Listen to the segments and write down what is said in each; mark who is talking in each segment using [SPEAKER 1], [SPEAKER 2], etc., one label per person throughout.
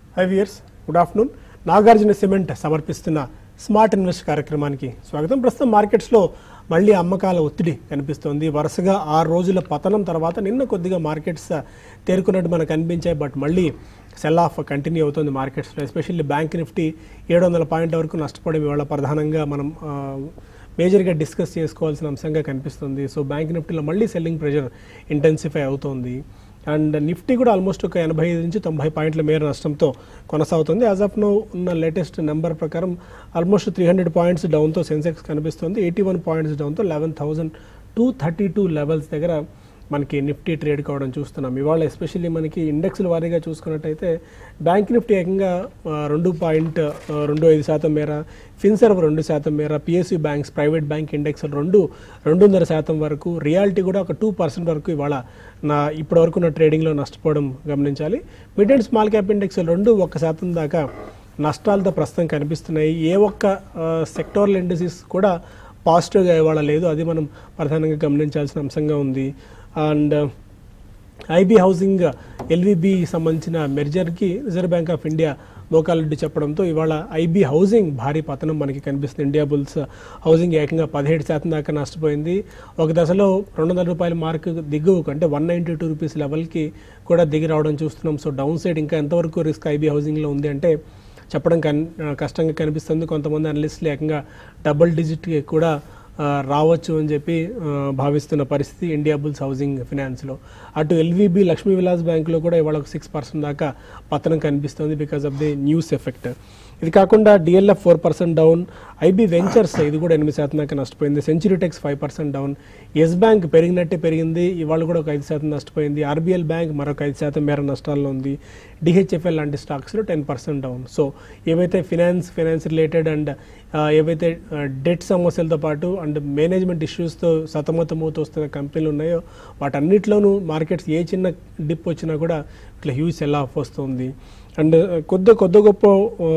[SPEAKER 1] Five years good afternoon Nagarjuna cement సమర్పిస్తున్న smart invest కార్యక్రమానికి స్వాగతం ప్రస్తుతం మార్కెట్స్లో మళ్ళీ అమ్మకాల ఒత్తిడి కనిపిస్తోంది వరుసగా ఆరు రోజుల పతనం తర్వాత నిన్న కొద్దిగా మార్కెట్స్ తేరుకున్నట్టు మనకు కనిపించాయి బట్ మళ్ళీ సెల్ ఆఫ్ కంటిన్యూ అవుతుంది మార్కెట్స్లో ఎస్పెషల్లీ బ్యాంక్ నిఫ్టీ ఏడు వందల పాయింట్ల వరకు నష్టపోవడం ఇవాళ ప్రధానంగా మనం ఆ, మేజర్గా డిస్కస్ చేసుకోవాల్సిన అంశంగా కనిపిస్తుంది సో బ్యాంక్ నిఫ్టీలో మళ్ళీ సెల్లింగ్ ప్రెషర్ ఇంటెన్సిఫై అవుతోంది అండ్ నిఫ్టీ కూడా ఆల్మోస్ట్ ఒక ఎనభై ఐదు నుంచి తొంభై పాయింట్ల మేర నష్టంతో కొనసాగుతుంది యాజ్ ఆఫ్ నో ఉన్న లేటెస్ట్ నెంబర్ ప్రకారం ఆల్మోస్ట్ త్రీ హండ్రెడ్ పాయింట్స్ డౌన్తో సెన్సెక్స్ కనిపిస్తుంది ఎయిటీ వన్ పాయింట్స్ డౌన్తో eleven thousand two thirty two levels దగ్గర మనకి నిఫ్టీ ట్రేడ్ కావడం చూస్తున్నాం ఇవాళ ఎస్పెషల్లీ మనకి ఇండెక్స్ల వారీగా చూసుకున్నట్టయితే బ్యాంక్ నిఫ్టీ ఏకంగా ఆ, రెండు పాయింట్ ఆ, రెండు ఐదు శాతం మేర ఫిన్సర్వ్ రెండు శాతం మేర PSU banks private bank index రెండు రెండున్నర శాతం వరకు రియాలిటీ కూడా ఒక టూ పర్సెంట్ వరకు ఇవాళ నా ఇప్పటి వరకు ఉన్న ట్రేడింగ్లో నష్టపోవడం గమనించాలి mid and small cap index రెండు ఒక శాతం దాకా నష్టాలతో ప్రస్తుతం కనిపిస్తున్నాయి ఏ ఒక్క సెక్టోరల్ ఇండస్ట్రీస్ కూడా పాజిటివ్గా ఇవాళ లేదు అది మనం ప్రధానంగా గమనించాల్సిన అంశంగా ఉంది అండ్ ఐబీ హౌసింగ్ ఎల్విబి సంబంధించిన మెర్జర్కి రిజర్వ్ బ్యాంక్ ఆఫ్ ఇండియా మోకాలడ్డి చెప్పడంతో ఇవాళ ఐబీ హౌసింగ్ భారీ పతనం మనకి కనిపిస్తుంది ఇండియా బుల్స్ హౌసింగ్ ఏకంగా పదిహేడు శాతం దాకా నష్టపోయింది ఒక దశలో రెండు వందల రూపాయల మార్క్ దిగువకు అంటే వన్ నైంటీ టూ రూపీస్ లెవెల్కి కూడా దిగి రావడం చూస్తున్నాం సో డౌన్ సైడ్ ఇంకా ఎంతవరకు రిస్క్ ఐబీ హౌసింగ్లో ఉంది అంటే చెప్పడం కన్ కష్టంగా కనిపిస్తుంది కొంతమంది అనలిస్టులు ఏకంగా డబుల్ డిజిట్కి కూడా ఆ, రావచ్చు అని చెప్పి ఆ, భావిస్తున్న పరిస్థితి ఇండియా బుల్స్ హౌసింగ్ ఫినాన్స్లో అటు ఎల్వీబీ లక్ష్మీ విలాస్ బ్యాంకులో కూడా ఇవాళ ఒక సిక్స్ పర్సెంట్ దాకా పతనం కనిపిస్తుంది because of the news effect ఇది కాకుండా DLF four percent down IB ventures ఇది కూడా ఎనిమిది శాతం దాకా నష్టపోయింది Century Tex five percent down Yes Bank పెరిగినట్టే పెరిగింది ఇవాళ కూడా ఒక ఐదు శాతం నష్టపోయింది ఆర్బీఎల్ బ్యాంక్ మరొక ఐదు శాతం మేర నష్టాల్లో ఉంది డిహెచ్ఎఫ్ఎల్ లాంటి స్టాక్స్లో టెన్ పర్సెంట్ డౌన్ సో ఏవైతే ఫినాన్స్ ఫినాన్స్ రిలేటెడ్ అండ్ ఏవైతే డెట్ సమస్యలతో పాటు అండ్ మేనేజ్మెంట్ ఇష్యూస్తో సతమతమవుతూ వస్తున్న కంపెనీలు ఉన్నాయో వాటన్నిటిలోనూ మార్కెట్స్ ఏ చిన్న డిప్ వచ్చినా కూడా ఇట్లా హ్యూజ్ సెల్ ఆఫ్ వస్తుంది అండ్ కొద్ది కొద్ది గొప్ప ఆ,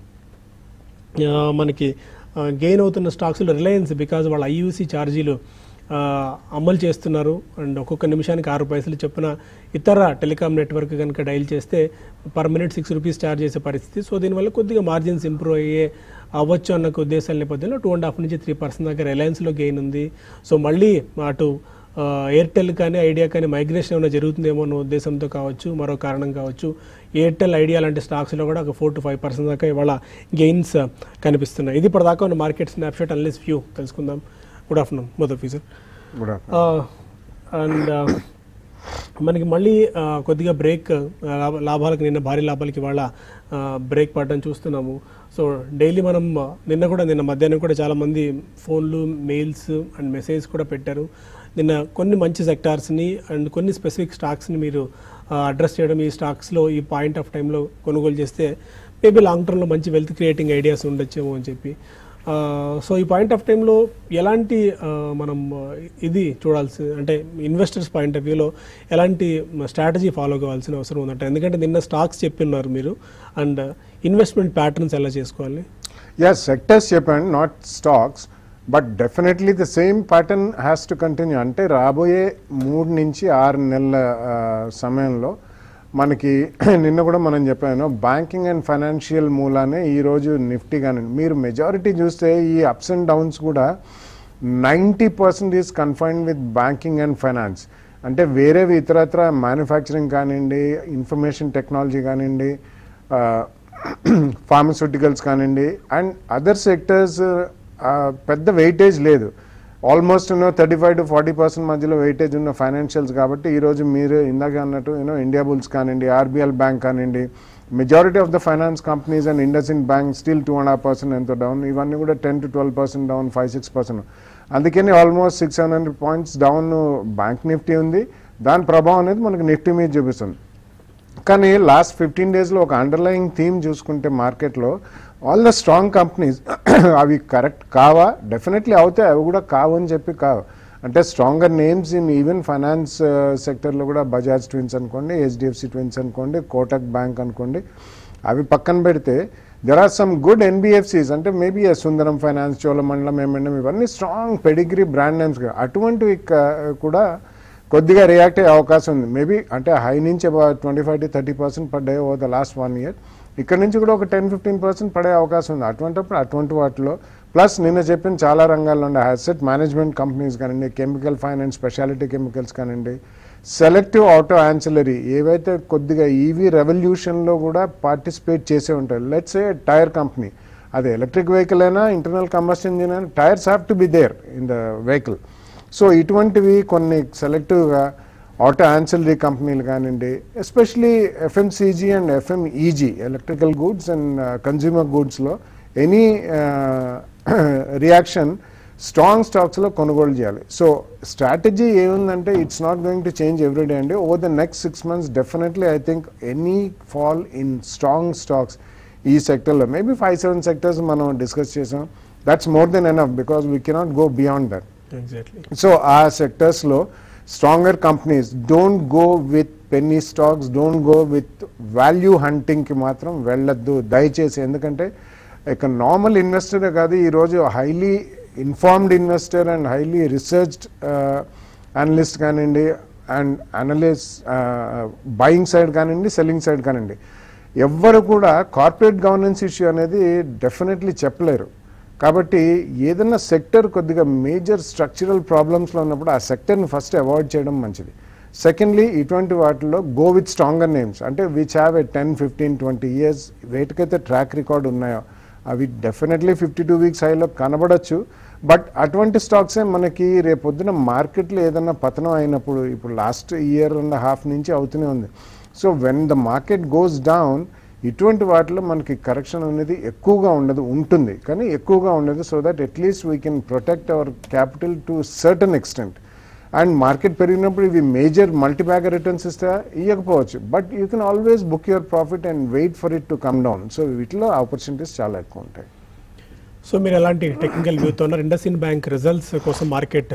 [SPEAKER 1] ఆ, మనకి గెయిన్ అవుతున్న స్టాక్స్లో రిలయన్స్ బికాజ్ వాళ్ళ ఐయూసీ ఛార్జీలు ఆ, అమలు చేస్తున్నారు అండ్ ఒక్కొక్క నిమిషానికి ఆరు పైసలు చొప్పున ఇతర టెలికాం నెట్వర్క్ కనుక డైల్ చేస్తే per minute six rupees charge చేసే పరిస్థితి సో దీనివల్ల కొద్దిగా మార్జిన్స్ ఇంప్రూవ్ అయ్యే అవ్వచ్చు అన్న ఉద్దేశాల నేపథ్యంలో టూ అండ్ హాఫ్ నుంచి త్రీ పర్సెంట్ దాకా రిలయన్స్లో గెయిన్ ఉంది సో మళ్ళీ అటు ఆ, ఎయిర్టెల్ కానీ ఐడియా కానీ మైగ్రేషన్ ఏమైనా జరుగుతుందేమో అన్న ఉద్దేశంతో కావచ్చు మరో కారణం కావచ్చు ఎయిర్టెల్ ఐడియా లాంటి స్టాక్స్లో కూడా ఒక ఫోర్ టు ఫైవ్ పర్సెంట్ దాకా ఇవాళ గెయిన్స్ కనిపిస్తున్నాయి ఇది ఇప్పటిదాకా ఉన్న మార్కెట్ స్నాప్షాట్ అన్లెస్ వ్యూ తెలుసుకుందాం గుడ్ ఆఫ్టర్నూన్ మొదటి ఫీజర్
[SPEAKER 2] గుడ్ ఆఫ్టర్నూన్
[SPEAKER 1] అండ్ మనకి మళ్ళీ ఆ, కొద్దిగా బ్రేక్ లాభాలకు నిన్న భారీ లాభాలకి ఇవాళ బ్రేక్ పడడం చూస్తున్నాము సో డైలీ మనం ఆ, నిన్న కూడా నిన్న మధ్యాహ్నం కూడా చాలామంది ఫోన్లు మెయిల్స్ అండ్ మెసేజ్ కూడా పెట్టారు నిన్న కొన్ని మంచి సెక్టార్స్ని అండ్ కొన్ని స్పెసిఫిక్ స్టాక్స్ని మీరు అడ్రస్ చేయడం ఈ స్టాక్స్లో ఈ పాయింట్ ఆఫ్ టైంలో కొనుగోలు చేస్తే మేబీ లాంగ్ టర్మ్లో మంచి వెల్త్ క్రియేటింగ్ ఐడియాస్ ఉండొచ్చేమో అని చెప్పి ఆ, సో ఈ పాయింట్ ఆఫ్ టైంలో ఎలాంటి ఆ, మనం ఆ, ఇది చూడాల్సి అంటే ఇన్వెస్టర్స్ పాయింట్ ఆఫ్ వ్యూలో ఎలాంటి స్ట్రాటజీ ఫాలో కావాల్సిన అవసరం ఉందంట ఎందుకంటే నిన్న స్టాక్స్ చెప్పిన్నారు మీరు అండ్ ఇన్వెస్ట్మెంట్ ప్యాటర్న్స్ ఎలా చేసుకోవాలి
[SPEAKER 2] ఎస్ సెక్టర్స్ చెప్పండి not stocks but definitely the same pattern has to continue అంటే రాబోయే మూడు నుంచి ఆరు నెలల ఆ, సమయంలో మనకి నిన్న కూడా మనం చెప్పాను బ్యాంకింగ్ అండ్ ఫైనాన్షియల్ మూలానే ఈరోజు నిఫ్టీ కానీ మీరు మెజారిటీ చూస్తే ఈ అప్స్ అండ్ డౌన్స్ కూడా ninety percent is confined with banking and finance అంటే వేరేవి ఇతరత్ర మ్యానుఫ్యాక్చరింగ్ కానివ్వండి ఇన్ఫర్మేషన్ టెక్నాలజీ కానివ్వండి ఫార్మస్యూటికల్స్ కానివ్వండి అండ్ అదర్ సెక్టర్స్ పెద్ద వెయిటేజ్ లేదు almost you know thirty five to forty percent మధ్యలో వెయిటేజ్ ఉన్న ఫైనాన్షియల్స్ కాబట్టి ఈరోజు మీరు ఇందాక అన్నట్టు యూనో ఇండియా బుల్స్ కానివ్వండి ఆర్బీఎల్ బ్యాంక్ కానివ్వండి majority of the finance companies and IndusInd bank still two and half percent ఎంతో డౌన్ ఇవన్నీ కూడా ten to twelve percent down five six percent అందుకని almost six seven hundred points down bank Nifty ఉంది దాని ప్రభావం అనేది మనకి Nifty మీద చూపిస్తుంది కానీ లాస్ట్ ఫిఫ్టీన్ డేస్లో ఒక అండర్లయింగ్ థీమ్ చూసుకుంటే మార్కెట్లో ఆల్ ద స్ట్రాంగ్ కంపెనీస్ అవి కరెక్ట్ కావా డెఫినెట్లీ అవుతాయి అవి కూడా కావు అని చెప్పి కావు అంటే stronger names in even finance సెక్టర్లో కూడా బజాజ్ ట్విన్స్ అనుకోండి హెచ్డిఎఫ్సి ట్విన్స్ అనుకోండి కోటక్ బ్యాంక్ అనుకోండి అవి పక్కన పెడితే there are some good NBFCs అంటే మేబీ సుందరం ఫైనాన్స్ చోళమండలం ఏమండం ఇవన్నీ స్ట్రాంగ్ పెడిగ్రీ బ్రాండ్ నేమ్స్ అటువంటివి క- కూడా కొద్దిగా రియాక్ట్ అయ్యే అవకాశం ఉంది మేబీ అంటే హై నుంచి twenty five to thirty percent per day over the last one year ఇక్కడ నుంచి కూడా ఒక టెన్ ఫిఫ్టీన్ పర్సెంట్ పడే అవకాశం ఉంది అటువంటిప్పుడు అటువంటి వాటిలో ప్లస్ నిన్న చెప్పిన చాలా రంగాల్లో ఉండే అసెట్ మేనేజ్మెంట్ కంపెనీస్ కానివ్వండి కెమికల్ ఫైనాన్స్ స్పెషాలిటీ కెమికల్స్ కానివ్వండి సెలెక్టివ్ ఆటో యాన్సిలరీ ఏవైతే కొద్దిగా ఈవీ రెవల్యూషన్లో కూడా పార్టిసిపేట్ చేసే ఉంటాయి లెట్స్ ఏ టైర్ కంపెనీ అది ఎలక్ట్రిక్ వెహికల్ అయినా ఇంటర్నల్ కంబస్షన్ ఇంజిన్ అయినా tyres have to be there in the vehicle so ఇటువంటివి కొన్ని సెలెక్టివ్గా ఆటో యాన్సిలరీ కంపెనీలు కానివ్వండి especially FMCG and FMEG electrical goods and consumer గూడ్స్లో ఎనీ రియాక్షన్ స్ట్రాంగ్ స్టాక్స్లో కొనుగోలు చేయాలి సో స్ట్రాటజీ ఏముందంటే it's not going to change everyday అండి over the next six months definitely I think any fall in strong stocks ఈ సెక్టర్లో maybe five seven sectors మనం discuss చేసాం that's more than enough because we cannot go beyond that
[SPEAKER 1] exactly
[SPEAKER 2] so ఆ సెక్టర్స్లో stronger companies don't go with penny stocks don't go with value హంటింగ్కి మాత్రం వెళ్ళొద్దు దయచేసి ఎందుకంటే ఇక నార్మల్ ఇన్వెస్టరే కాదు ఈరోజు highly informed investor and highly researched analyst కానివ్వండి అండ్ అనలిస్ట్ బయింగ్ సైడ్ కానివ్వండి సెల్లింగ్ సైడ్ కానివ్వండి ఎవ్వరు కూడా కార్పొరేట్ గవర్నెన్స్ ఇష్యూ అనేది డెఫినెట్లీ చెప్పలేరు కాబట్టి ఏదైనా సెక్టర్ కొద్దిగా మేజర్ స్ట్రక్చరల్ ప్రాబ్లమ్స్లో ఉన్నప్పుడు ఆ సెక్టర్ని ఫస్ట్ అవాయిడ్ చేయడం మంచిది సెకండ్లీ ఇటువంటి వాటిలో గో విత్ స్ట్రాంగర్ నేమ్స్ అంటే which have a ten fifteen twenty years వేటికైతే ట్రాక్ రికార్డ్ ఉన్నాయో అవి డెఫినెట్లీ ఫిఫ్టీ టూ వీక్స్ హైలో కనబడచ్చు బట్ అటువంటి స్టాక్సే మనకి రేపొద్దున మార్కెట్లో ఏదైనా పతనం అయినప్పుడు ఇప్పుడు లాస్ట్ ఇయర్ అండ్ హాఫ్ నుంచి అవుతూనే ఉంది so when the market goes down ఇటువంటి వాటిలో మనకి కరెక్షన్ అనేది ఎక్కువగా ఉండదు ఉంటుంది కానీ ఎక్కువగా ఉండదు so that at least we can protect our capital to certain extent and market పెరిగినప్పుడు ఇవి మేజర్ మల్టీ బ్యాగర్ రిటర్న్స్ ఇస్తే ఇవ్వకపోవచ్చు but you can always book your profit and wait for it to come down so వీటిలో opportunities చాలా ఎక్కువ ఉంటాయి
[SPEAKER 1] so మీరు ఎలాంటి టెక్నికల్ వ్యూతో ఉన్నారు ఇండస్ఇన్ బ్యాంక్ రిజల్ట్స్ కోసం మార్కెట్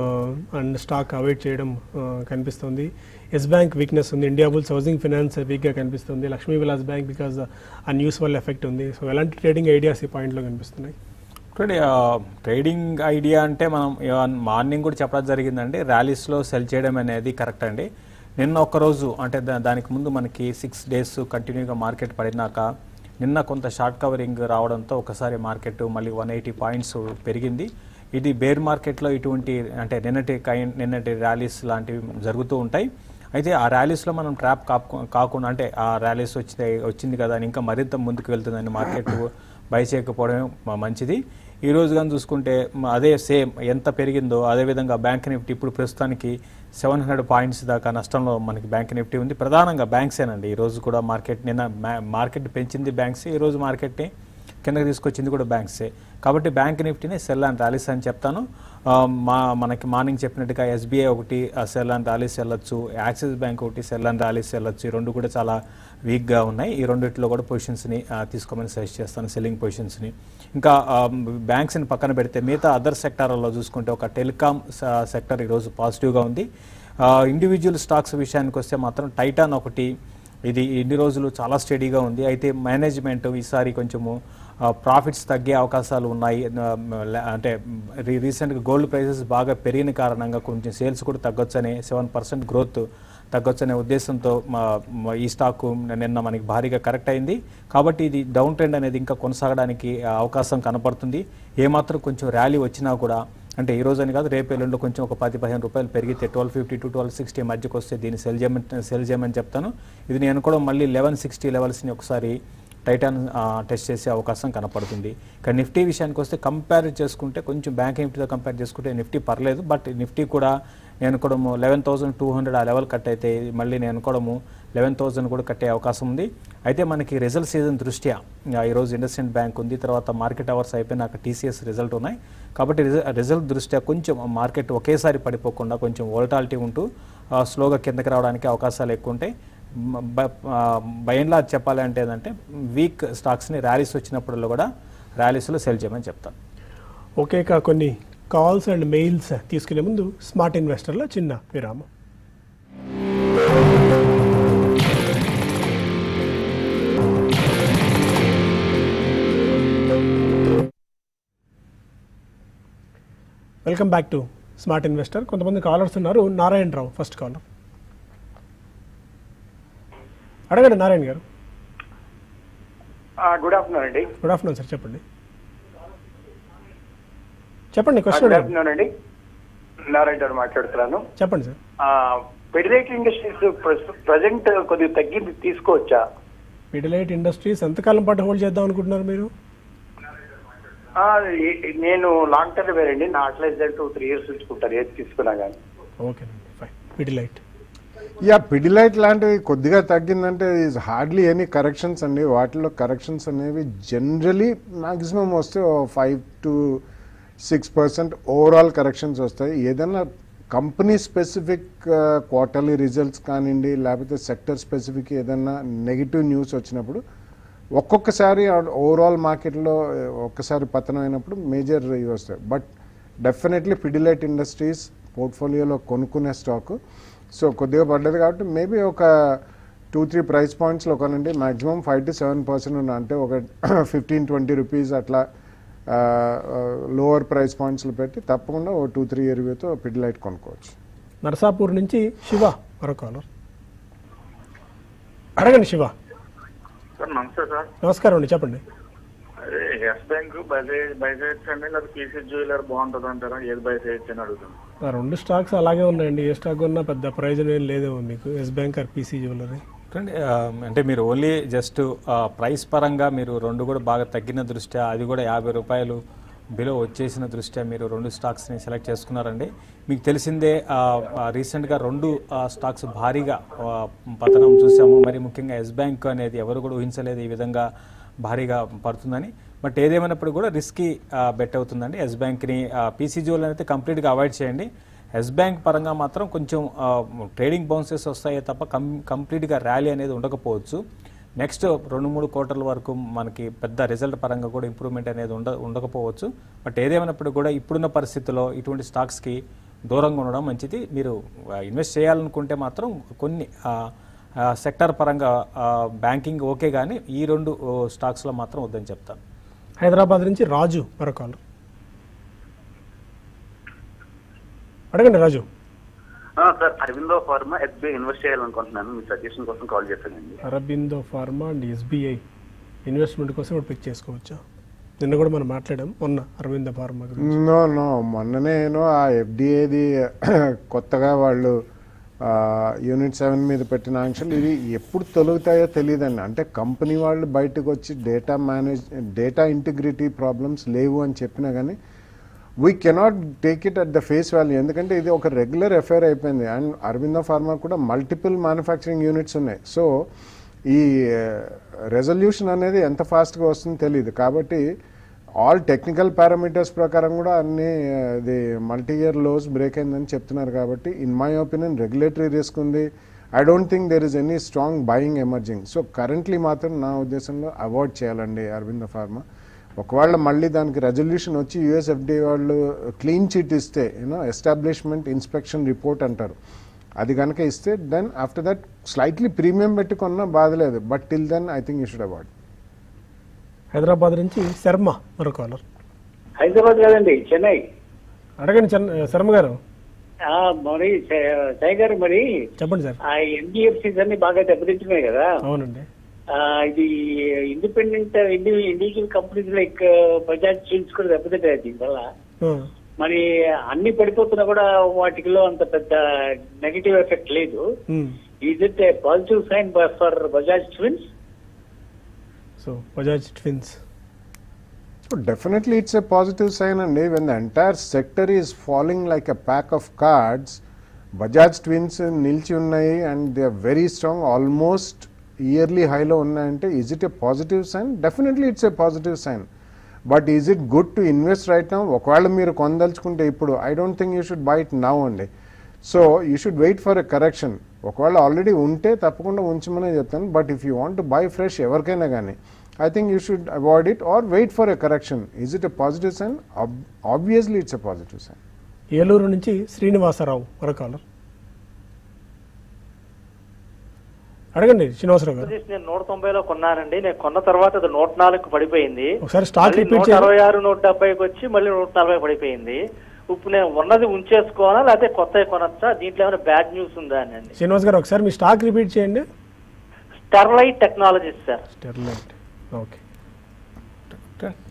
[SPEAKER 1] అండ్ స్టాక్ అవాయిడ్ చేయడం ఆ, కనిపిస్తుంది ఎస్ బ్యాంక్ వీక్నెస్ ఉంది ఇండియా బుల్స్ హౌసింగ్ ఫైనాన్స్ వీక్గా కనిపిస్తుంది లక్ష్మీ విలాస్ బ్యాంక్ బికాజ్ ఆ న్యూస్ వల్ల ఎఫెక్ట్ ఉంది సో ఎలాంటి ట్రేడింగ్ ఐడియాస్ ఈ పాయింట్లో కనిపిస్తున్నాయి
[SPEAKER 3] చూడండి ట్రేడింగ్ ఐడియా అంటే మనం మార్నింగ్ కూడా చెప్పడం జరిగిందండి ర్యాలీస్లో సెల్ చేయడం అనేది కరెక్ట్ అండి నిన్న ఒక్కరోజు అంటే దా- దానికి ముందు మనకి సిక్స్ డేస్ కంటిన్యూగా మార్కెట్ పడినాక నిన్న కొంత షార్ట్ కవరింగ్ రావడంతో ఒకసారి మార్కెట్ మళ్ళీ వన్ ఎయిటీ పాయింట్స్ పెరిగింది ఇది బేర్ మార్కెట్లో ఇటువంటి అంటే నిన్నటి కై నిన్నటి ర్యాలీస్ లాంటివి జరుగుతూ ఉంటాయి అయితే ఆ ర్యాలీస్లో మనం ట్రాప్ కాపు కాకుండా అంటే ఆ ర్యాలీస్ వచ్చి వచ్చింది కదా అని ఇంకా మరింత ముందుకు వెళ్తుందని మార్కెట్ బై చేయకపోవడమే మ- మంచిది ఈ రోజు కానీ చూసుకుంటే మ- అదే సేమ్ ఎంత పెరిగిందో అదేవిధంగా బ్యాంక్ నిఫ్టీ ఇప్పుడు ప్రస్తుతానికి సెవెన్ హండ్రెడ్ పాయింట్స్ దాకా నష్టంలో మనకి బ్యాంక్ నిఫ్టీ ఉంది ప్రధానంగా బ్యాంక్సేనండి ఈ రోజు కూడా మార్కెట్ నిన్న మా- మార్కెట్ పెంచింది బ్యాంక్స్ ఈ రోజు మార్కెట్ని కిందకి తీసుకొచ్చింది కూడా బ్యాంక్సే కాబట్టి బ్యాంక్ నిఫ్టీని సెల్ అండ్ ర్యాలీస్ అని చెప్తాను ఆ, మా మనకి మార్నింగ్ చెప్పినట్టుగా ఎస్బీఐ ఒకటి సెల్ అండ్ ర్యాలీస్ వెళ్ళొచ్చు యాక్సిస్ బ్యాంక్ ఒకటి సెల్ అండ్ ర్యాలీస్ వెళ్ళొచ్చు ఈ రెండు కూడా చాలా వీక్గా ఉన్నాయి ఈ రెండిట్లో కూడా పొజిషన్స్ని తీసుకోమని సజెస్ట్ చేస్తాను సెల్లింగ్ పొజిషన్స్ని ఇంకా బ్యాంక్స్ని పక్కన పెడితే మిగతా అదర్ సెక్టార్లలో చూసుకుంటే ఒక టెలికామ్ సెక్టర్ ఈరోజు పాజిటివ్గా ఉంది ఇండివిజువల్ స్టాక్స్ విషయానికి వస్తే మాత్రం టైటాన్ ఒకటి ఇది ఇన్ని రోజులు చాలా స్టడీగా ఉంది అయితే మేనేజ్మెంట్ ఈసారి కొంచెము ప్రాఫిట్స్ తగ్గే అవకాశాలు ఉన్నాయి ఆ, ల- అంటే రీ రీసెంట్గా గోల్డ్ ప్రైసెస్ బాగా పెరిగిన కారణంగా కొంచెం సేల్స్ కూడా తగ్గొచ్చని సెవెన్ పర్సెంట్ గ్రోత్ తగ్గొచ్చనే ఉద్దేశంతో మా- మా ఈ స్టాక్ నిన్న మనకి భారీగా కరెక్ట్ అయింది కాబట్టి ఇది డౌన్ ట్రెండ్ అనేది ఇంకా కొనసాగడానికి ఆ, అవకాశం కనపడుతుంది ఏమాత్రం కొంచెం ర్యాలీ వచ్చినా కూడా అంటే ఈ రోజు అని కాదు రేపు ఎల్లుండి కొంచెం ఒక పది పదిహేను రూపాయలు పెరిగితే twelve fifty to twelve sixty మధ్యకి వస్తే దీన్ని సెల్ చేయమని సెల్ చేయమని చెప్తాను ఇది నేను కూడా మళ్ళీ లెవెన్ సిక్స్టీ లెవెల్స్ని ఒకసారి టైటాన్ టెస్ట్ చేసే అవకాశం కనపడుతుంది ఇక నిఫ్టీ విషయానికి వస్తే కంపేర్ చేసుకుంటే కొంచెం బ్యాంక్ నిఫ్టీతో కంపేర్ చేసుకుంటే నిఫ్టీ పర్లేదు బట్ నిఫ్టీ కూడా నేను కూడా లెవెన్ థౌసండ్ టూ హండ్రెడ్ ఆ లెవెల్ కట్ అయితే మళ్ళీ నేను కూడా లెవెన్ థౌసండ్ కూడా కట్టే అవకాశం ఉంది అయితే మనకి రిజల్ట్ సీజన్ దృష్ట్యా ఆ, ఈరోజు ఇండస్ఇండ్ బ్యాంక్ ఉంది తర్వాత మార్కెట్ అవర్స్ అయిపోయినాక టీసీఎస్ రిజల్ట్ ఉన్నాయి కాబట్టి రిజ- రిజల్ట్ దృష్ట్యా కొంచెం మార్కెట్ ఒకేసారి పడిపోకుండా కొంచెం వోల్టాలిటీ ఉంటూ ఆ, స్లోగా కిందకి రావడానికి అవకాశాలు ఎక్కువ ఉంటాయి బయన్లా చెప్పాలి అంటే ఏంటంటే వీక్ స్టాక్స్ని ర్యాలీస్ వచ్చినప్పుడల్లా కూడా ర్యాలీస్లో సెల్ చేయమని చెప్తాను
[SPEAKER 1] ఓకే ఇక కొన్ని కాల్స్ అండ్ మెయిల్స్ తీసుకునే ముందు స్మార్ట్ ఇన్వెస్టర్లో చిన్న విరామం welcome back to smart investor కొంతమంది కాలర్స్ ఉన్నారు నారాయణరావు ఫస్ట్ కాలర్ అడగండి నారాయణ గారు
[SPEAKER 4] గుడ్ ఆఫ్టర్నూన్ అండి
[SPEAKER 1] గుడ్ ఆఫ్టర్నూన్ సార్ చెప్పండి చెప్పండి
[SPEAKER 4] గుడ్
[SPEAKER 1] క్వశ్చన్
[SPEAKER 4] ఆఫ్టర్నూన్ అండి నారాయణ గారు మాట్లాడుతున్నాను
[SPEAKER 1] చెప్పండి సార్
[SPEAKER 4] ఫెడరేట్ ఇండస్ట్రీస్ ప్రజెంట్ కొద్దిగా తగ్గింది తీసుకోవచ్చా
[SPEAKER 1] పిడిలైట్ ఇండస్ట్రీస్ ఎంతకాలం పాటు హోల్డ్ చేద్దాం అనుకుంటున్నారు మీరు
[SPEAKER 4] ఆ, ఏ- నేను లాంగ్ టర్మ్ వేరండి నా అట్లైజ్ టూ త్రీ ఇయర్స్ ఉంచుకుంటారు ఏది తీసుకున్నా కానీ
[SPEAKER 1] ఓకేనండి ఫైన్ పిడిలైట్
[SPEAKER 2] యా పిడిలైట్ లాంటివి కొద్దిగా తగ్గిందంటే ఈజ్ హార్డ్లీ ఎనీ కరెక్షన్స్ అండి వాటిలో కరెక్షన్స్ అనేవి జనరలీ మ్యాక్సిమం వస్తే five to six percent overall corrections వస్తాయి ఏదైనా కంపెనీ స్పెసిఫిక్ క్వార్టర్లీ రిజల్ట్స్ కానివ్వండి లేకపోతే సెక్టర్ స్పెసిఫిక్ ఏదైనా నెగిటివ్ న్యూస్ వచ్చినప్పుడు ఒక్కొక్కసారి ఓవరాల్ మార్కెట్లో ఒక్కసారి పతనం అయినప్పుడు మేజర్ ఇవి వస్తాయి బట్ డెఫినెట్లీ పిడిలైట్ ఇండస్ట్రీస్ పోర్ట్ఫోలియోలో కొనుక్కునే స్టాక్ సో కొద్దిగా పడ్డది కాబట్టి మేబీ ఒక టూ త్రీ ప్రైస్ పాయింట్స్లో కొనండి maximum five to seven percent ఉన్న అంటే ఒక ఫిఫ్టీన్ ట్వంటీ రూపీస్ అట్లా లోవర్ ప్రైస్ పాయింట్స్లో పెట్టి తప్పకుండా ఓ టూ త్రీ ఇయర్తో పిడిలైట్ కొనుక్కోవచ్చు
[SPEAKER 1] నరసాపూర్ నుంచి శివ మరో కాలర్ అడగండి శివ
[SPEAKER 5] సార్ నమస్తే సార్
[SPEAKER 1] నమస్కారం అండి చెప్పండి
[SPEAKER 5] అదే ఎస్ బ్యాంక్ బై బై చేయొచ్చు అండి లేదా పీసీ జ్యువెలర్ బాగుంటుంది అంటారా ఏది బై చేయొచ్చు అని అడుగుతాను
[SPEAKER 1] ఆ రెండు స్టాక్స్ అలాగే ఉన్నాయండి ఏ స్టాక్ ఉన్నా పెద్ద ప్రయోజనం ఏం లేదేమో మీకు Yes Bank or PC jewellery
[SPEAKER 3] చూడండి ఆ, అంటే మీరు ఓన్లీ జస్ట్ ప్రైస్ పరంగా మీరు రెండు కూడా బాగా తగ్గిన దృష్ట్యా అది కూడా యాభై రూపాయలు బిలో వచ్చేసిన దృష్ట్యా మీరు రెండు స్టాక్స్ని సెలెక్ట్ చేసుకున్నారండి మీకు తెలిసిందే ఆ, ఆ, రీసెంట్గా రెండు ఆ, స్టాక్స్ భారీగా ఆ, పతనం చూసాము మరి ముఖ్యంగా ఎస్ బ్యాంక్ అనేది ఎవరు కూడా ఊహించలేదు ఈ విధంగా భారీగా పడుతుందని బట్ ఏదేమైనప్పుడు కూడా రిస్కీ బెట్ అవుతుందండి ఎస్ బ్యాంక్ని పీసీ జోల్ అయితే కంప్లీట్గా అవాయిడ్ చేయండి ఎస్ బ్యాంక్ పరంగా మాత్రం కొంచెం ఆ, ట్రేడింగ్ బౌన్సెస్ వస్తాయే తప్ప కం కంప్లీట్గా ర్యాలీ అనేది ఉండకపోవచ్చు నెక్స్ట్ రెండు మూడు క్వార్టర్ల వరకు మనకి పెద్ద రిజల్ట్ పరంగా కూడా ఇంప్రూవ్మెంట్ అనేది ఉండ ఉండకపోవచ్చు బట్ ఏదేమైనప్పుడు కూడా ఇప్పుడున్న పరిస్థితుల్లో ఇటువంటి స్టాక్స్కి దూరంగా ఉండడం మంచిది మీరు ఇన్వెస్ట్ చేయాలనుకుంటే మాత్రం కొన్ని సెక్టర్ పరంగా బ్యాంకింగ్ ఓకే కానీ ఈ రెండు స్టాక్స్లో మాత్రం వద్దని చెప్తాను
[SPEAKER 1] హైదరాబాద్ నుంచి రాజు మరో కాలర్ అడగండి రాజు
[SPEAKER 6] ఆ, sir Aurobindo pharma SBI invest చేయాలనుకుంటున్నాను మీ సజెషన్ కోసం కాల్ చేశానండి
[SPEAKER 1] Aurobindo pharma and SBI investment కోసం ఇప్పుడు పిక్ చేసుకోవచ్చా నిన్న కూడా మనం మాట్లాడాం మొన్న అరవిందో ఫార్మా గురించి
[SPEAKER 2] నో నో మొన్ననే నేను ఆ ఎఫ్డిఏది కొత్తగా వాళ్ళు యూనిట్ సెవెన్ మీద పెట్టిన ఆంక్షలు ఇవి ఎప్పుడు తొలుగుతాయో తెలియదండి అంటే కంపెనీ వాళ్ళు బయటకు వచ్చి data manage data integrity problems లేవు అని చెప్పినా కానీ we cannot take it at the face value ఎందుకంటే ఇది ఒక రెగ్యులర్ అఫైర్ అయిపోయింది అండ్ అరవిందో ఫార్మా కూడా మల్టిపుల్ మ్యానుఫ్యాక్చరింగ్ యూనిట్స్ ఉన్నాయి సో ఈ రెజల్యూషన్ అనేది ఎంత ఫాస్ట్గా వస్తుందో తెలియదు కాబట్టి ఆల్ టెక్నికల్ పారామీటర్స్ ప్రకారం కూడా అన్ని ఇది మల్టీ ఇయర్ లోస్ బ్రేక్ అయిందని చెప్తున్నారు కాబట్టి in my opinion regulatory risk ఉంది I don't think there is any strong buying emerging so currently మాత్రం నా ఉద్దేశంలో అవాయిడ్ చేయాలండి అరవింద ఫార్మా ఒకవేళ మళ్ళీ దానికి రెజల్యూషన్ వచ్చి యుఎస్ఎఫ్డి వాళ్ళు క్లీన్ చిట్ ఇస్తే యూనో ఎస్టాబ్లిష్మెంట్ ఇన్స్పెక్షన్ రిపోర్ట్ అంటారు అది కనుక ఇస్తే then after that slightly premium పెట్టుకున్నా బాధలేదు but till then I think you should avoid
[SPEAKER 1] Hyderabad నుంచి శర్మ మరో కాలర్
[SPEAKER 4] హైదరాబాద్ కాదండి చెన్నై
[SPEAKER 1] అడగండి చన్ శర్మ గారు
[SPEAKER 4] ఆ, మరి సాయి గారు మరి
[SPEAKER 1] చెప్పండి సార్
[SPEAKER 4] ఆ ఎన్బిఎఫ్సిస్ అన్ని బాగా దెబ్బతింటున్నాయి కదా
[SPEAKER 1] అవునండి
[SPEAKER 4] ఆ, ఇది independent individual companies like Bajaj fins కూడా దెబ్బతింటాయి దీనివల్ల
[SPEAKER 1] ఆ,
[SPEAKER 4] మరి అన్ని పడిపోతున్నా కూడా వాటిలో అంత పెద్ద నెగిటివ్ ఎఫెక్ట్ లేదు
[SPEAKER 1] um.
[SPEAKER 4] Is it a positive sign for Bajaj twins
[SPEAKER 1] so Bajaj twins
[SPEAKER 2] So definitely it's a positive sign and when the entire sector is falling like a pack of cards, Bajaj Twins నిలిచి ఉన్నాయి and they are very strong almost yearly హైలో ఉన్నాయంటే is it a positive sign definitely it's a positive sign but is it good to invest right now ఒకవేళ మీరు కొనదలుచుకుంటే ఇప్పుడు I don't think you should buy it now అండి so you should wait for a correction ఒకవేళ already ఉంటే తప్పకుండా ఉంచమనే చెప్తాను but if you want to buy fresh ఎవరికైనా కానీ I think you should avoid it or wait for a correction is it a positive sign obviously it's a positive sign
[SPEAKER 1] Eluru నుంచి శ్రీనివాసరావు మరో caller అడగండి శ్రీనివాసరావు గారు
[SPEAKER 7] ఆంధ్రప్రదేశ్ నేను నూట తొంభైలో కొన్నానండి నేను కొన్న తర్వాత అది నూట నాలుగు పడిపోయింది
[SPEAKER 1] ఒకసారి స్టాక్
[SPEAKER 7] మళ్ళీ
[SPEAKER 1] రిపీట్
[SPEAKER 7] నూట
[SPEAKER 1] చేయండి
[SPEAKER 7] అరవై ఆరు నూట డెబ్బైకి వచ్చి మళ్ళీ నూట నలభై పడిపోయింది ఇప్పుడు నేను ఉన్నది ఉంచేసుకోవాలా లేకపోతే కొత్తవి కొనొచ్చా దీంట్లో ఏమైనా బ్యాడ్ న్యూస్ ఉందా అని అండి
[SPEAKER 1] శ్రీనివాస్ గారు ఒకసారి మీ స్టాక్ రిపీట్ చేయండి
[SPEAKER 7] Sterlite technologies sir
[SPEAKER 1] Sterlite okay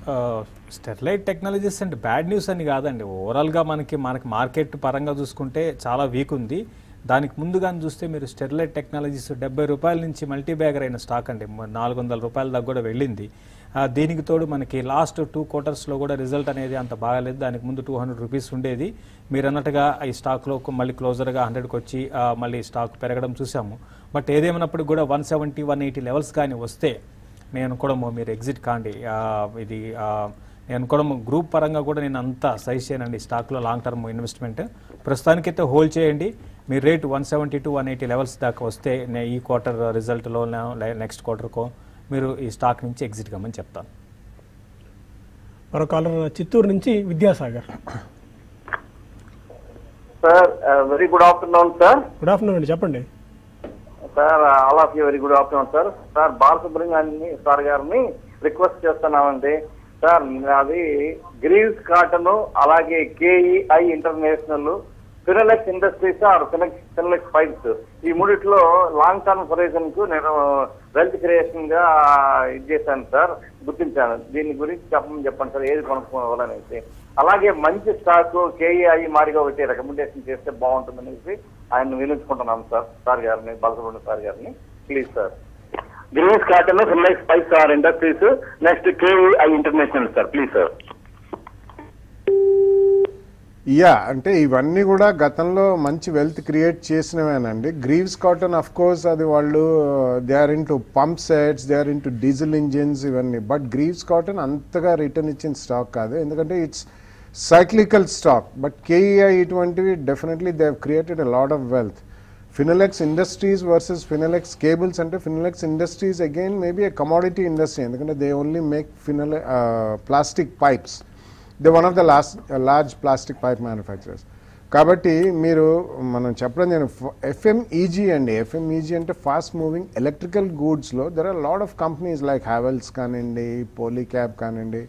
[SPEAKER 3] Sterlite technologies అంటే బ్యాడ్ న్యూస్ అని కాదండి ఓవరాల్గా మనకి మనకి మార్కెట్ పరంగా చూసుకుంటే చాలా వీక్ ఉంది దానికి ముందుగా చూస్తే మీరు స్టెర్లైట్ టెక్నాలజీస్ డెబ్బై రూపాయల నుంచి మల్టీ బ్యాగర్ అయిన స్టాక్ అండి మ- నాలుగు వందల రూపాయల దాకా కూడా వెళ్ళింది ఆ, దీనికి తోడు మనకి లాస్ట్ టూ క్వార్టర్స్లో కూడా రిజల్ట్ అనేది అంత బాగాలేదు దానికి ముందు టూ హండ్రెడ్ రూపీస్ ఉండేది మీరు అన్నట్టుగా ఈ స్టాక్లో ఒక మళ్ళీ క్లోజర్గా హండ్రెడ్కి వచ్చి ఆ, మళ్ళీ స్టాక్ పెరగడం చూసాము బట్ ఏదేమైనప్పటికీ కూడా one seventy one eighty levels కానీ వస్తే నేను కూడా మో- మీరు ఎగ్జిట్ కాండి ఆ, ఇది ఆ, నేను కూడా మో- గ్రూప్ పరంగా కూడా నేను అంతా సైజ్ చేయనండి స్టాక్లో లాంగ్ టర్మ్ ఇన్వెస్ట్మెంట్ ప్రస్తుతానికైతే హోల్డ్ చేయండి మీ rate one seventy to one eighty levels దాకా వస్తే నే- ఈ క్వార్టర్ రిజల్ట్లో నెక్స్ట్ క్వార్టర్కో మీరు ఈ స్టాక్ నుంచి ఎగ్జిట్ కమ్మని చెప్తాను
[SPEAKER 1] మరో కాలర్ చిత్తూరు నుంచి Vidyasagar
[SPEAKER 4] sir very good afternoon sir
[SPEAKER 1] good afternoon అండి చెప్పండి
[SPEAKER 4] sir all of you very good afternoon sir sir బాలసుబ్రహ్మణ్యాన్ని సార్ గారిని రిక్వెస్ట్ చేస్తున్నామండి సార్ అది గ్రీవ్స్ కాటన్ అలాగే KEI international Finolex industries or Finolex pipes ఈ మూడిట్లో లాంగ్ టర్మ్ హొరైజన్ కు నేను వెల్త్ క్రియేషన్ గా ఇది చేశాను సార్ గుర్తించాను దీని గురించి చెప్పమని చెప్పండి సార్ ఏది కొనుక్కోవాలనేసి అలాగే మంచి స్టాక్ కేఈఐ మారిగా ఒకటి రికమెండేషన్ చేస్తే బాగుంటుందనేసి ఆయన వినించుకుంటున్నాం సార్ సార్ గారిని బాలసుబ్రహ్మణ్య సార్ గారిని please sir Greens Cotton Finolex pipes or industries next KEI international sir please sir
[SPEAKER 2] yeah అంటే ఇవన్నీ కూడా గతంలో మంచి వెల్త్ క్రియేట్ చేసినవేనండి గ్రీవ్స్ కాటన్ అఫ్ కోర్స్ అది వాళ్ళు they are into pump sets they are into diesel engines ఇవన్నీ but Greaves Cotton అంతగా రిటర్న్ ఇచ్చిన స్టాక్ కాదు ఎందుకంటే it's cyclical stock but KEI ఇటువంటివి definitely they created a lot of wealth Finolex industries versus Finolex cables అంటే Finolex industries again maybe a commodity industry ఎందుకంటే they only make final plastic pipes they one of the last large plastic pipe manufacturers కాబట్టి మీరు మనం చెప్పడం నేను FMEG అండి FMEG అంటే fast moving electrical గూడ్స్లో there are lot of companies like Havells కానివ్వండి పోలీక్యాబ్ కానివ్వండి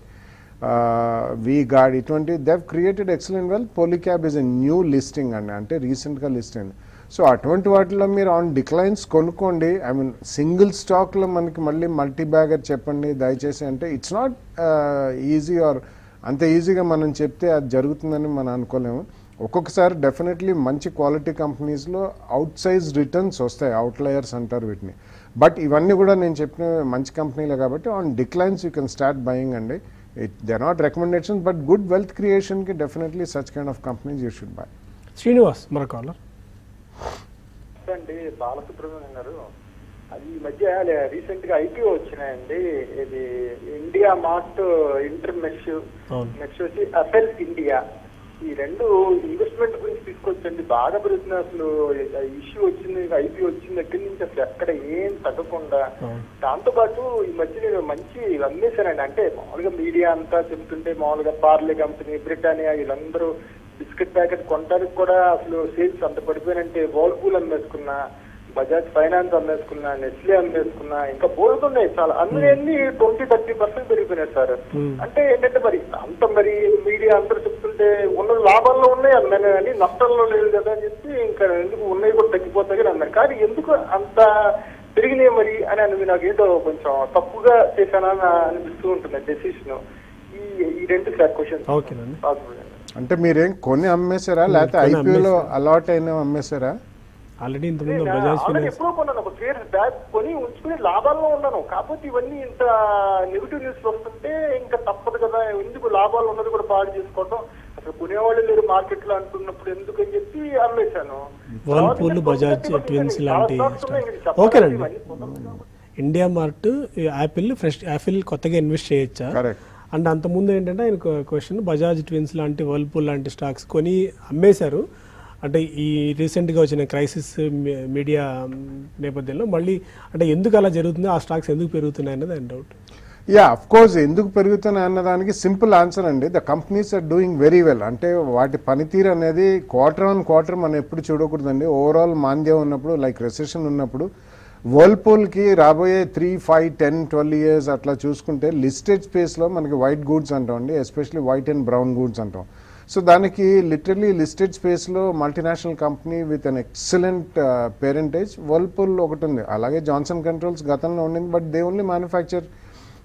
[SPEAKER 2] వి గార్డ్ ఇటువంటి they've created excellent well Polycab is a new listing అండి అంటే రీసెంట్గా లిస్ట్ అండి సో అటువంటి వాటిలో మీరు ఆన్ డిక్లైన్స్ కొనుక్కోండి ఐ మీన్ సింగిల్ స్టాక్లో మనకి మళ్ళీ మల్టీ బ్యాగర్ చెప్పండి దయచేసి అంటే ఇట్స్ నాట్ ఈజీ ఆర్ అంత ఈజీగా మనం చెప్తే అది జరుగుతుందని మనం అనుకోలేము ఒక్కొక్కసారి డెఫినెట్లీ మంచి క్వాలిటీ కంపెనీస్లో అవుట్ సైజ్ రిటర్న్స్ వస్తాయి అవుట్లయర్స్ అంటారు వీటిని బట్ ఇవన్నీ కూడా నేను చెప్పిన మంచి కంపెనీలే కాబట్టి on declines you can start buying అండి it they not recommendations but good wealth క్రియేషన్కి definitely such kind of companies you should buy
[SPEAKER 1] Srinivas మరో కాలర్
[SPEAKER 8] అండి బాలసుబ్రహ్మణ్యం గారు అది ఈ మధ్య రీసెంట్ గా ఐపీఓ వచ్చినాయండి ఇది ఇండియా మార్ట్ ఇంటర్ మెష్
[SPEAKER 1] అవును.
[SPEAKER 8] నెక్స్ట్ వచ్చి అసెల్స్ ఇండియా ఈ రెండు ఇన్వెస్ట్మెంట్ గురించి తీసుకొచ్చండి బాగా పెరుగుతుంది అసలు ఇష్యూ వచ్చింది ఐపీఓ వచ్చిన దగ్గర నుంచి అసలు ఎక్కడ ఏం తగ్గకుండా
[SPEAKER 1] అవును.
[SPEAKER 8] దాంతో పాటు ఈ మధ్య నేను మంచి అమ్మేశానండి అంటే మామూలుగా మీడియా అంతా చెబుతుంటే మామూలుగా పార్లే కంపెనీ బ్రిటానియా వీళ్ళందరూ బిస్కెట్ ప్యాకెట్ కొనడానికి కూడా అసలు సేల్స్ అంత పడిపోయినంటే వర్ల్పూల్ అమ్మేసుకున్నా బజాజ్ ఫైనాన్స్ అమ్మేసుకున్నా నెస్లే అమ్మేసుకున్నా ఇంకా బోల్డ్ ఉన్నాయి చాలా అన్ని ట్వంటీ థర్టీ పర్సెంట్ పెరిగిపోయినాయి సార్
[SPEAKER 1] Hmm.
[SPEAKER 8] అంటే ఏంటంటే మరి అంత మరి మీడియా అందరూ చెప్తుంటే ఉన్న లాభాల్లో ఉన్నాయి అన్నాను కానీ నష్టాల్లో లేదు కదా అని చెప్పి ఇంకా ఎందుకు ఉన్నాయి కూడా తగ్గిపోతాయి కానీ అన్నాను కానీ ఎందుకు అంత పెరిగినాయి మరి అని అని నాకు ఏంటో కొంచెం తప్పుగా చేశానా అని అనిపిస్తూ ఉంటుంది డెసిషన్ ఈ ఈ రెండు సార్ క్వశ్చన్
[SPEAKER 1] ఓకేనండి.
[SPEAKER 2] అంటే మీరేం కొని అమ్మేశారా లేకపోతే
[SPEAKER 1] కొని
[SPEAKER 2] ఐపీఓలో
[SPEAKER 1] అమ్మేశారు.
[SPEAKER 2] అలాట్ అయినా అమ్మేశారా
[SPEAKER 1] ఆల్రెడీ ఇంతకుముందు బజాజ్
[SPEAKER 8] ఆల్రెడీ
[SPEAKER 1] ఫినాన్స్
[SPEAKER 8] ఎప్పుడో కొన్నాను ఒక షేర్ బ్యాగ్ కొని ఉంచుకుని లాభాల్లో ఉన్నాను కాకపోతే ఇవన్నీ ఇంత నెగిటివ్ న్యూస్ వస్తుంటే ఇంకా తప్పదు కదా ఎందుకు లాభాలు ఉన్నది కూడా పాడు చేసుకోవడం అసలు కొనేవాళ్ళు లేరు మార్కెట్ లో అంటున్నప్పుడు ఎందుకు అని చెప్పి అమ్మేశాను
[SPEAKER 1] వర్ల్పూల్ బజాజ్ ట్విన్స్ లాంటి ఓకేనండి India Mart Apple fresh Apple కొత్తగా ఇన్వెస్ట్ చేయొచ్చా
[SPEAKER 2] కరెక్ట్
[SPEAKER 1] అండ్ అంతకుముందు ఏంటంటే ఆయన క్వశ్చన్ బజాజ్ ట్విన్స్ లాంటి వర్ల్పూల్ లాంటి స్టాక్స్ కొని అమ్మేశారు అంటే ఈ రీసెంట్గా వచ్చిన క్రైసిస్ మీడియా నేపథ్యంలో మళ్ళీ అంటే ఎందుకు అలా జరుగుతుంది ఆ స్టాక్స్ ఎందుకు పెరుగుతున్నాయి అన్నది ఆయన డౌట్
[SPEAKER 2] యా అఫ్ కోర్స్ ఎందుకు పెరుగుతున్నాయి అన్నదానికి సింపుల్ ఆన్సర్ అండి the companies are doing very well అంటే వాటి పనితీరు అనేది క్వార్టర్ ఆన్ క్వార్టర్ మనం ఎప్పుడు చూడకూడదండి ఓవరాల్ మాంద్యం ఉన్నప్పుడు లైక్ రెసెషన్ ఉన్నప్పుడు వర్ల్పూల్కి రాబోయే three five ten twelve years అట్లా చూసుకుంటే లిస్టెడ్ స్పేస్లో మనకి వైట్ గూడ్స్ అంటాం అండి especially white and brown goods అంటాం సో దానికి లిటరలీ లిస్టెడ్ స్పేస్లో multinational company with an excellent parentage Whirlpool ఒకటి ఉంది అలాగే జాన్సన్ కంట్రోల్స్ గతంలో ఉండింది but they only manufacture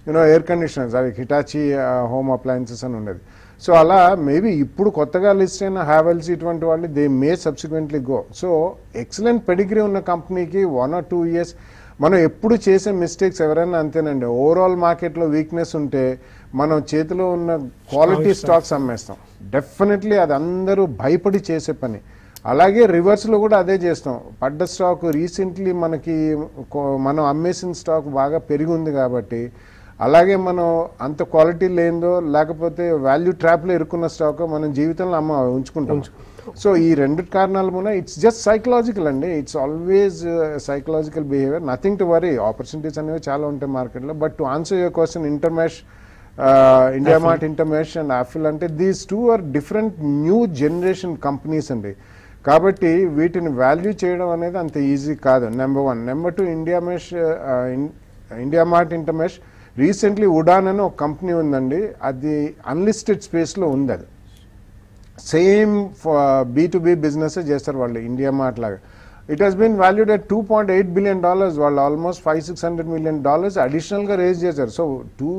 [SPEAKER 2] you know air conditioners అవి హిటాచి హోమ్ అప్లయన్సెస్ అని ఉండేది సో అలా మేబీ ఇప్పుడు కొత్తగా లిస్ట్ అయిన హ్యావెల్స్ ఇటువంటి వాళ్ళు they may subsequently go so excellent pedigree ఉన్న కంపెనీకి వన్ ఆర్ టూ ఇయర్స్ మనం ఎప్పుడు చేసే మిస్టేక్స్ ఎవరైనా అంతేనండి ఓవరాల్ మార్కెట్లో వీక్నెస్ ఉంటే మనం చేతిలో ఉన్న క్వాలిటీ స్టాక్స్ అమ్మేస్తాం డెఫినెట్లీ అది అందరూ భయపడి చేసే పని అలాగే రివర్స్లో కూడా అదే చేస్తాం పడ్డ స్టాక్ రీసెంట్లీ మనకి కొ- మనం అమ్మేసిన స్టాక్ బాగా పెరిగి ఉంది కాబట్టి అలాగే మనం అంత క్వాలిటీ లేనిదో లేకపోతే వాల్యూ ట్రాప్లో ఇరుక్కున్న స్టాక్ మనం జీవితంలో అమ్మ ఉంచుకుంటాం సో ఈ రెండు కారణాల మూల ఇట్స్ జస్ట్ సైకలాజికల్ అండి it's always psychological behaviour nothing to worry opportunities అనేవి చాలా ఉంటాయి మార్కెట్లో but to answer your question Intermesh India Mart Intermesh and Affle అంటే these two are different new generation companies అండి కాబట్టి వీటిని వాల్యూ చేయడం అనేది అంత ఈజీ కాదు number one number two India Mesh India Mart Intermesh recently Udaan అని ఒక కంపెనీ ఉందండి అది అన్లిస్టెడ్ స్పేస్లో ఉంది అది same be to B business చేస్తారు వాళ్ళు ఇండియా మార్ట్ లాగా it has been valued at two point eight billion dollars వాళ్ళు almost five six hundred million dollars అడిషనల్గా రేజ్ చేశారు so two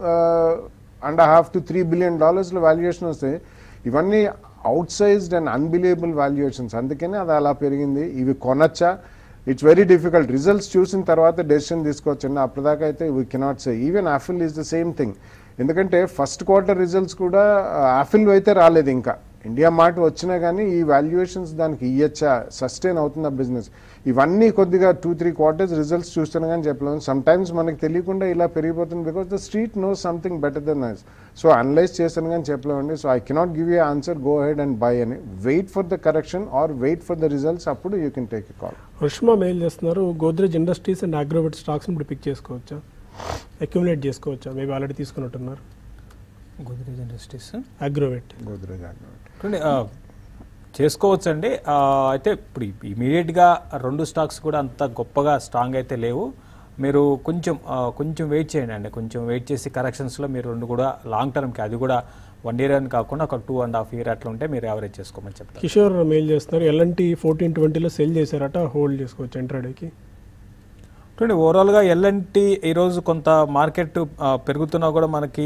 [SPEAKER 2] and half to three billion డాలర్స్లో valuation వస్తే ఇవన్నీ out sized and unbelievable valuations అందుకనే అది అలా పెరిగింది ఇవి కొనచ్చా ఇట్స్ వెరీ డిఫికల్ట్ రిజల్ట్స్ చూసిన తర్వాత డెసిషన్ తీసుకోవచ్చండి అప్పటిదాకా అయితే we cannot say even Affle is the same thing ఎందుకంటే ఫస్ట్ క్వార్టర్ రిజల్ట్స్ కూడా యాఫిల్ అయితే రాలేదు ఇంకా ఇండియా మార్ట్ వచ్చినా కానీ ఈ వాల్యుయేషన్స్ దానికి ఇయ్యచ్చా సస్టైన్ అవుతుందా బిజినెస్ ఇవన్నీ కొద్దిగా టూ త్రీ క్వార్టర్స్ రిజల్ట్స్ చూస్తున్నా కానీ చెప్పలేము సమ్ టైమ్స్ మనకి తెలియకుండా ఇలా పెరిగిపోతుంది because the street know something better than nice so analyse చేస్తాను కానీ చెప్పలేమండి so I cannot give you answer go ahead and buy అని wait for the correction or wait for the results అప్పుడు you can take a call
[SPEAKER 1] Rushma mail చేస్తున్నారు Godrej industries and Agrovet స్టాక్స్ని ఇప్పుడు pick చేసుకోవచ్చా accumulate చేసుకోవచ్చా మేబీ ఆల్రెడీ తీసుకున్నట్టున్నారు
[SPEAKER 3] Godrej industries
[SPEAKER 1] Agrovet
[SPEAKER 2] Godrej Agrovet
[SPEAKER 3] చూడండి ఆ, చేసుకోవచ్చండి ఆ, అయితే ఇప్పుడు ఇమీడియట్గా రెండు స్టాక్స్ కూడా అంత గొప్పగా స్ట్రాంగ్ అయితే లేవు మీరు కొంచెం ఆ, కొంచెం వెయిట్ చేయండి అండి కొంచెం వెయిట్ చేసి కరెక్షన్స్లో మీరు రెండు కూడా లాంగ్ టర్మ్కి అది కూడా వన్ ఇయర్ అని కాకుండా ఒక టూ అండ్ హాఫ్ ఇయర్ అట్లా ఉంటే మీరు యావరేజ్ చేసుకోమని చెప్తారు
[SPEAKER 1] కిషోర్ మెయిల్ చేస్తున్నారు ఎల్ఎన్టీ ఫోర్టీన్ ట్వంటీలో సెల్ చేశారట హోల్డ్ చేసుకోవచ్చు ఎంట్రాడేకి
[SPEAKER 3] చూడండి ఓవరాల్గా ఎల్ఎన్టీ ఈరోజు కొంత మార్కెట్ ఆ, పెరుగుతున్నా కూడా మనకి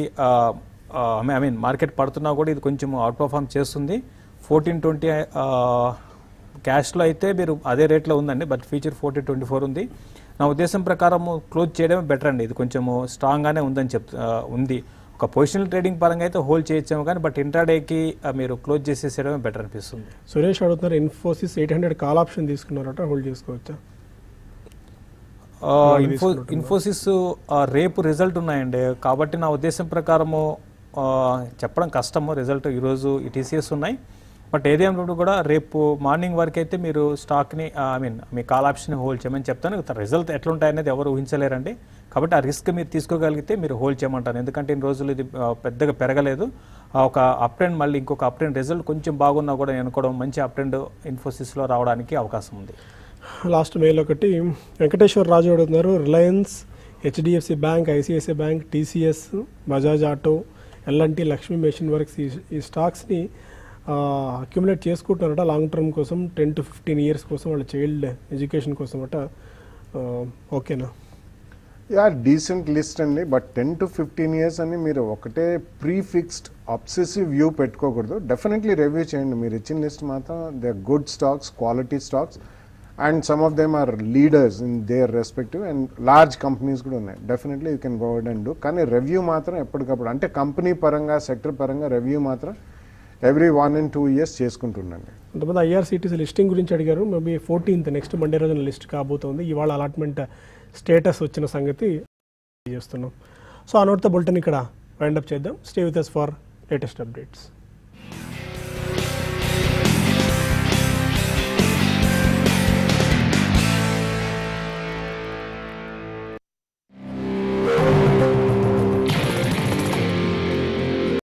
[SPEAKER 3] ఐ మీన్ మార్కెట్ పడుతున్నా కూడా ఇది కొంచెం అవుట్ పర్ఫామ్ చేస్తుంది ఫోర్టీన్ ట్వంటీ క్యాష్లో అయితే మీరు అదే రేట్లో ఉందండి but future fourteen twenty four ఉంది నా ఉద్దేశం ప్రకారం క్లోజ్ చేయడమే బెటర్ అండి ఇది కొంచెము స్ట్రాంగ్గానే ఉందని చెప్ ఆ, ఉంది ఒక పొజిషనల్ ట్రేడింగ్ పరంగా అయితే హోల్డ్ చేయొచ్చాము కానీ బట్ ఇంట్రాడేకి మీరు క్లోజ్ చేసేసేయడమే బెటర్ అనిపిస్తుంది
[SPEAKER 1] సురేష్ అడుగుతున్నారు Infosys eight hundred call option తీసుకున్నారట హోల్డ్ చేసుకోవచ్చా
[SPEAKER 3] ఆ, ఇన్ఫో ఇన్ఫోసిస్ ఆ, రేపు రిజల్ట్ ఉన్నాయండి కాబట్టి నా ఉద్దేశం ప్రకారము ఆ, చెప్పడం కష్టము రిజల్ట్ ఈరోజు ఈ టీసీఎస్ ఉన్నాయి బట్ ఏదేమైనప్పుడు కూడా రేపు మార్నింగ్ వరకు అయితే మీరు స్టాక్ని ఐ మీన్ మీ కాల్ ఆప్షన్ హోల్డ్ చేయమని చెప్తాను రిజల్ట్ ఎట్లుంటాయనేది ఎవరు ఊహించలేరండి కాబట్టి ఆ రిస్క్ మీరు తీసుకోగలిగితే మీరు హోల్డ్ చేయమంటాను ఎందుకంటే ఇన్ని రోజులు ఇది ఆ, పెద్దగా పెరగలేదు ఆ, ఒక అప్ ట్రెండ్ మళ్ళీ ఇంకొక అప్ ట్రెండ్ రిజల్ట్ కొంచెం బాగున్నా కూడా నేను అనుకోవడం మంచి అప్ ట్రెండ్ ఇన్ఫోసిస్లో రావడానికి అవకాశం ఉంది
[SPEAKER 1] లాస్ట్ మెయిల్ ఒకటి వెంకటేశ్వర రాజు అడుగుతున్నారు Reliance HDFC bank ICICI bank TCS Bajaj auto LNT Lakshmi machine works ఈ ఈ స్టాక్స్ని అక్యుములేట్ చేసుకుంటున్నారట లాంగ్ టర్మ్ కోసం టెన్ టు ఫిఫ్టీన్ ఇయర్స్ కోసం వాళ్ళ చైల్డ్ ఎడ్యుకేషన్ కోసం అట ఆ, ఓకేనా
[SPEAKER 2] యా డీసెంట్ లిస్ట్ అండి but ten to fifteen years అని మీరు ఒకటే ప్రీ ఫిక్స్డ్ అబ్సెసివ్ వ్యూ పెట్టుకోకూడదు డెఫినెట్లీ రివ్యూ చేయండి మీరు ఇచ్చిన లిస్ట్ మాత్రం they good stocks quality stocks and some of them are leaders in their respective and large companies కూడా ఉన్నాయి definitely you can go and do కానీ రివ్యూ మాత్రం ఎప్పటికప్పుడు అంటే కంపెనీ పరంగా సెక్టర్ పరంగా రివ్యూ మాత్రం every one and two years చేసుకుంటుండండి
[SPEAKER 1] కొంతమంది ఐఆర్సీటీసీ లిస్టింగ్ గురించి అడిగారు మేబీ ఫోర్టీన్త్ నెక్స్ట్ మండే రోజున లిస్ట్ కాబోతోంది ఇవాళ అలాట్మెంట్ స్టేటస్ వచ్చిన సంగతి చేస్తున్నాం సో ఆ నోట్తో బులెటిన్ ఇక్కడ వైండప్ చేద్దాం stay with us for latest updates